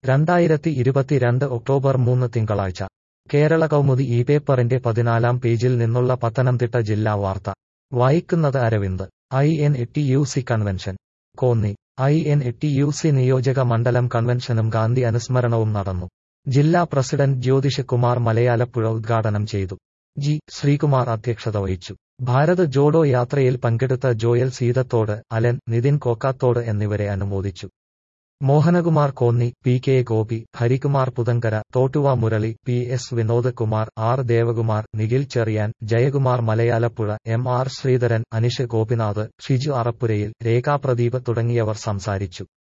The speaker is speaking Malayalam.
രണ്ടായിരത്തി ഇരുപത്തിരണ്ട് ഒക്ടോബർ മൂന്ന് തിങ്കളാഴ്ച കേരള കൗമുദി ഈ പേപ്പറിന്റെ പതിനാലാം പേജിൽ നിന്നുള്ള പത്തനംതിട്ട ജില്ലാ വാർത്ത വായിക്കുന്നത് Aravind I N T U C convention Konni I N T U C നിയോജക മണ്ഡലം കൺവെൻഷനും ഗാന്ധി അനുസ്മരണവും നടന്നു ജില്ലാ പ്രസിഡന്റ് ജ്യോതിഷ് കുമാർ മലയാലപ്പുഴ ഉദ്ഘാടനം ചെയ്തു ജി ശ്രീകുമാർ അധ്യക്ഷത വഹിച്ചു ഭാരത് ജോഡോ യാത്രയിൽ പങ്കെടുത്ത ജോയൽ സീതത്തോട് അലൻ നിതിൻ കോക്കാത്തോട് എന്നിവരെ അനുമോദിച്ചു Mohanakumar Konni P K Gopi Harikumar Puthankara Thottuva Murali P S Vinod Kumar R Devakumar Nikhil Cherian Jayakumar Malayalappuzha M R Sreedharan Anish Gopinath Shiju Arappurayil Rekha Pradeep തുടങ്ങിയവർ സംസാരിച്ചു